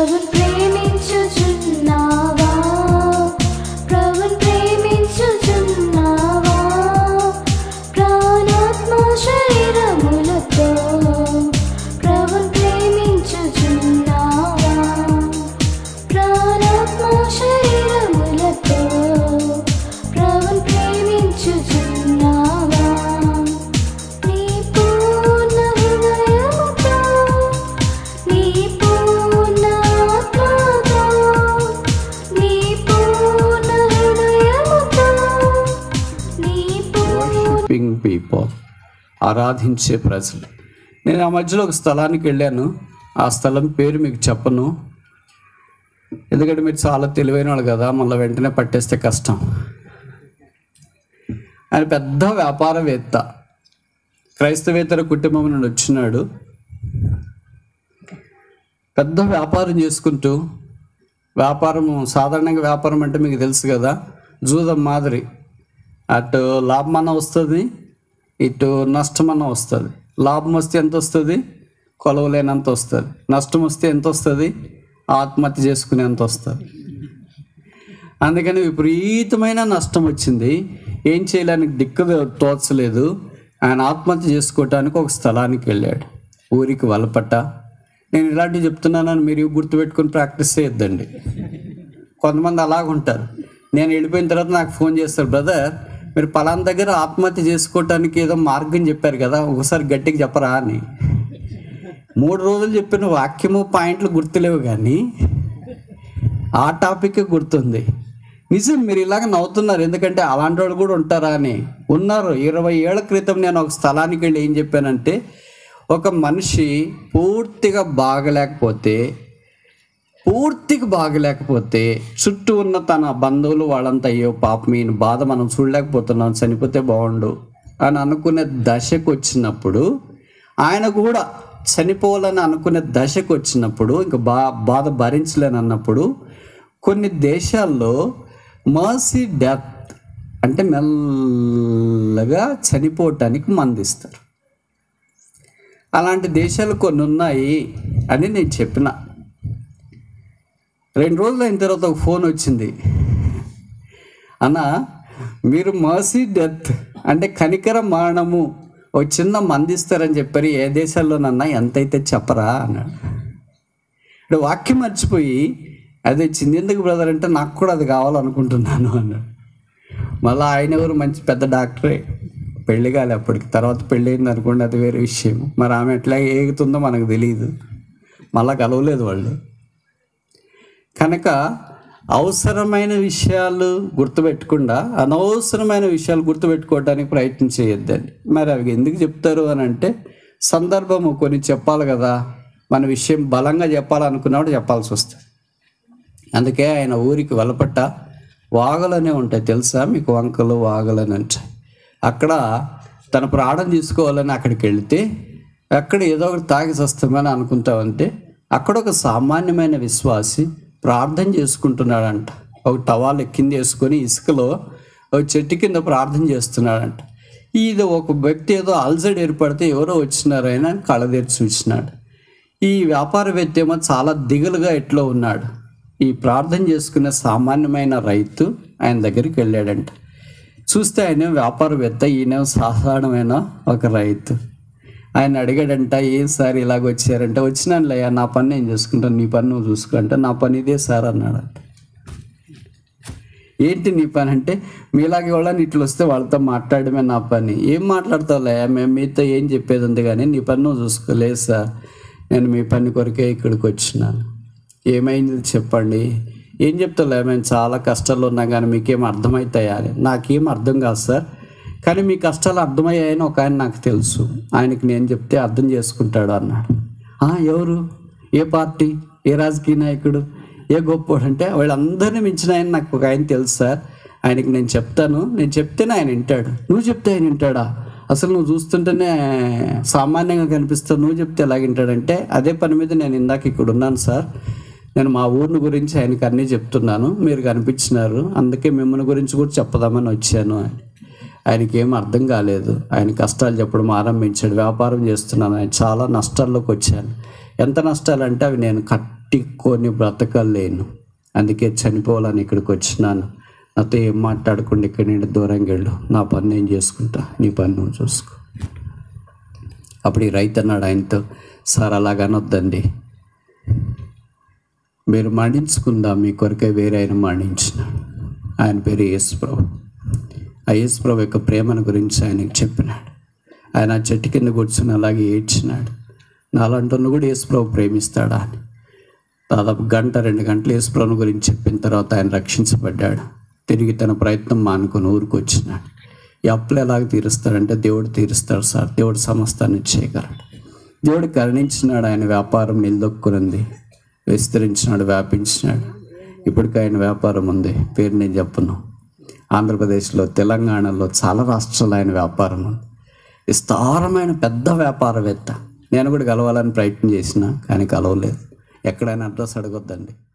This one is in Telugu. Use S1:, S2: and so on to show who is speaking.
S1: ప్రభున్ ప్రేమించుచున్నావా ప్రభున్ ప్రేమించుచున్నావా ప్రాణాత్మ శరీరములతో ప్రభున్ ప్రేమించుచున్నావా ప్రాణాత్మ శరీరములతో ప్రభున్ ప్రేమించుచున్నావా నీ పూర్ణ హృదయముతో నీ పూర్ణ ఆత్మతో నీ పూర్ణ హృదయముతో నీ పూర్ణ
S2: వర్షిపింగ్ పీపుల్ ఆరాధించే ప్రజలు నేను ఆ మధ్యలో ఒక స్థలానికి వెళ్ళాను ఆ స్థలం పేరు మీకు చెప్పను ఎందుకంటే మీరు చాలా తెలివైన వాళ్ళు కదా మళ్ళీ వెంటనే పట్టేస్తే కష్టం ఆయన పెద్ద వ్యాపారవేత్త క్రైస్తవేతర కుటుంబం నుండి వచ్చినాడు పెద్ద వ్యాపారం చేసుకుంటూ వ్యాపారం సాధారణంగా వ్యాపారం అంటే మీకు తెలుసు కదా జూదం మాదిరి అటు లాభమన్న వస్తుంది ఇటు నష్టమన్న వస్తుంది లాభం వస్తే ఎంత వస్తుంది కొలవలేనంత వస్తుంది నష్టం వస్తే ఎంత వస్తుంది ఆత్మహత్య చేసుకునేంత వస్తుంది అందుకని విపరీతమైన నష్టం వచ్చింది ఏం చేయడానికి దిక్కు తోచలేదు ఆయన ఆత్మహత్య చేసుకోవటానికి ఒక స్థలానికి వెళ్ళాడు ఊరికి వలపట్ట నేను ఇలాంటివి చెప్తున్నానని మీరు ఇవి గుర్తుపెట్టుకుని ప్రాక్టీస్ చేయొద్దండి కొంతమంది అలాగ ఉంటారు నేను వెళ్ళిపోయిన తర్వాత నాకు ఫోన్ చేస్తారు బ్రదర్ మీరు పలానా దగ్గర ఆత్మహత్య చేసుకోవటానికి ఏదో మార్గం చెప్పారు కదా ఒకసారి గట్టిగా చెప్పరా అని మూడు రోజులు చెప్పిన వాక్యము పాయింట్లు గుర్తులేవు కానీ ఆ టాపిక్ గుర్తుంది నిజం మీరు ఇలాగ నవ్వుతున్నారు ఎందుకంటే అలాంటి వాళ్ళు కూడా ఉంటారా అని ఉన్నారు ఇరవై ఏళ్ల క్రితం నేను ఒక స్థలానికి వెళ్ళి ఏం చెప్పానంటే ఒక మనిషి పూర్తిగా బాగలేకపోతే పూర్తిగా బాగలేకపోతే చుట్టూ ఉన్న తన బంధువులు వాళ్ళంతా అయ్యో పాపం ఈయన బాధ మనం చూడలేకపోతున్నాం చనిపోతే బాగుండు అని అనుకునే దశకు వచ్చినప్పుడు ఆయన కూడా చనిపోవాలని అనుకునే దశకు వచ్చినప్పుడు ఇంకా బా బాధ భరించలేని అన్నప్పుడు కొన్ని దేశాల్లో మర్సీ డెత్ అంటే మెల్లగా చనిపోవటానికి మందిస్తారు అలాంటి దేశాలు కొన్ని ఉన్నాయి అని నేను చెప్పిన రెండు రోజులు అయిన తర్వాత ఒక ఫోన్ వచ్చింది అన్న మీరు మర్సీ డెత్ అంటే కనికర మరణము ఒక చిన్న మందిస్తారని చెప్పారు ఏ దేశాల్లోనన్నా ఎంతైతే చెప్పరా అన్నాడు ఇప్పుడు వాక్యం మర్చిపోయి అది వచ్చింది ఎందుకు బ్రదర్ అంటే నాకు కూడా అది కావాలనుకుంటున్నాను అన్నాడు మళ్ళీ ఆయన ఎవరు మంచి పెద్ద డాక్టరే పెళ్లి కాలే అప్పటికి తర్వాత పెళ్ళి అయింది అనుకోండి అది వేరే విషయం మరి ఆమె ఎట్లా ఏగుతుందో మనకు తెలియదు మళ్ళా కలవలేదు వాళ్ళు కనుక అవసరమైన విషయాలు గుర్తుపెట్టకుండా అనవసరమైన విషయాలు గుర్తుపెట్టుకోవడానికి ప్రయత్నం చేయొద్దండి మరి అవి ఎందుకు చెప్తారు అని అంటే సందర్భము కొన్ని చెప్పాలి కదా మన విషయం బలంగా చెప్పాలనుకున్నప్పుడు చెప్పాల్సి వస్తుంది అందుకే ఆయన ఊరికి వలపట్ట వాగలనే ఉంటాయి తెలుసా మీకు వంకలు వాగలని ఉంటాయి అక్కడ తన ప్రాణం తీసుకోవాలని అక్కడికి వెళితే అక్కడ ఏదో ఒకటి తాగి వస్తామని అనుకుంటామంటే అక్కడ ఒక సామాన్యమైన విశ్వాసి ప్రార్థన చేసుకుంటున్నాడంట ఒక టవాల్ కింద వేసుకొని ఇసుకలో ఒక చెట్టు కింద ప్రార్థన చేస్తున్నాడంట ఇది ఒక వ్యక్తి ఏదో అల్సైడ్ ఏర్పడితే ఎవరో వచ్చినారు ఆయన కళ్ళ తెరిచి చూసినాడు ఈ వ్యాపారవేత్త ఏమో చాలా దిగులుగా ఎట్లో ఉన్నాడు ఈ ప్రార్థన చేసుకునే సామాన్యమైన రైతు ఆయన దగ్గరికి వెళ్ళాడంట చూస్తే ఆయన వ్యాపారవేత్త ఈయన సాధారణమైన ఒక రైతు ఆయన అడిగాడంట ఏం సార్ ఇలాగ వచ్చారంటే వచ్చినానులే నా పని నేను చూసుకుంటాను నీ పని నువ్వు చూసుకో అంటే నా పని ఇదే సార్ అన్నాడంట ఏంటి నీ పని అంటే మీలాగే వాళ్ళని ఇట్లా వస్తే వాళ్ళతో మాట్లాడమే నా పని ఏం మాట్లాడతావులే మేము మీతో ఏం చెప్పేది ఉంది కానీ నీ పని నువ్వు చూసుకోలేదు సార్ నేను మీ పని కొరకే ఇక్కడికి వచ్చినాను ఏమైంది చెప్పండి ఏం చెప్తాలే మేము చాలా కష్టాల్లో ఉన్నాం కానీ మీకేం అర్థమవుతాయా అని నాకేం అర్థం కాదు సార్ కానీ మీ కష్టాలు అర్థమయ్యాయని ఒక ఆయన నాకు తెలుసు ఆయనకి నేను చెప్తే అర్థం చేసుకుంటాడు అన్నాడు "ఆ, ఎవరు ఏ పార్టీ ఏ రాజకీయ నాయకుడు ఏ గొప్పోడు అంటే వీళ్ళందరినీ మించిన ఆయన నాకు ఒక ఆయన తెలుసు సార్ ఆయనకి నేను చెప్తాను నేను చెప్తేనే ఆయన వింటాడు నువ్వు చెప్తే ఆయన వింటాడా అసలు నువ్వు చూస్తుంటేనే సామాన్యంగా కనిపిస్తావు నువ్వు చెప్తే ఎలాగ వింటాడంటే అదే పని మీద నేను ఇందాక ఇక్కడ ఉన్నాను సార్ నేను మా ఊరిని గురించి ఆయనకి అన్నీ చెప్తున్నాను మీరు కనిపించినారు అందుకే మిమ్మల్ని గురించి కూడా చెప్పదామని వచ్చాను అని ఆయనకి ఏం అర్థం కాలేదు ఆయన కష్టాలు చెప్పడం ఆరంభించాడు వ్యాపారం చేస్తున్నాను ఆయన చాలా నష్టాల్లోకి వచ్చాను ఎంత నష్టాలంటే అవి నేను కట్టుకొని బ్రతకలేను అందుకే చనిపోవాలని ఇక్కడికి వచ్చినాను నాతో ఏం మాట్లాడకుండా ఇక్కడ నుండి దూరంగా వెళ్ళు నా పని నేను చేసుకుంటా నీ పని నువ్వు చూసుకో అప్పుడు ఈ రైతు అన్నాడు ఆయనతో సార్ అలాగనొద్దండి మీరు మరణించుకుందా మీ కొరకే వేరే ఆయన మరణించినాడు ఆయన పేరు యేసుప్రభు ఆ యేసుప్రభు యొక్క ప్రేమను గురించి ఆయనకు చెప్పినాడు ఆయన ఆ చెట్టు కింద కూర్చొని అలాగే ఏడ్చినాడు నాలంటున్న కూడా యేసుప్రభు ప్రేమిస్తాడా అని దాదాపు గంట రెండు గంటలు యేసుప్రభుని గురించి చెప్పిన తర్వాత ఆయన రక్షించబడ్డాడు తిరిగి తన ప్రయత్నం మానుకొని ఊరికి వచ్చినాడు ఈ అప్పులు ఎలాగ తీరుస్తాడంటే దేవుడు తీరుస్తాడు సార్ దేవుడు సమస్తాన్ని చేయగలడు దేవుడు కరుణించినాడు ఆయన వ్యాపారం నిలదొక్కునుంది విస్తరించినాడు వ్యాపించినాడు ఇప్పటికీ ఆయన వ్యాపారం ఉంది పేరు నేను చెప్పను ఆంధ్రప్రదేశ్లో తెలంగాణలో చాలా రాష్ట్రాల్లో ఆయన వ్యాపారం ఉంది విస్తారమైన పెద్ద వ్యాపారవేత్త నేను కూడా కలవాలని ప్రయత్నం చేసిన కానీ కలవలేదు ఎక్కడైనా అడ్రస్ అడగొద్దండి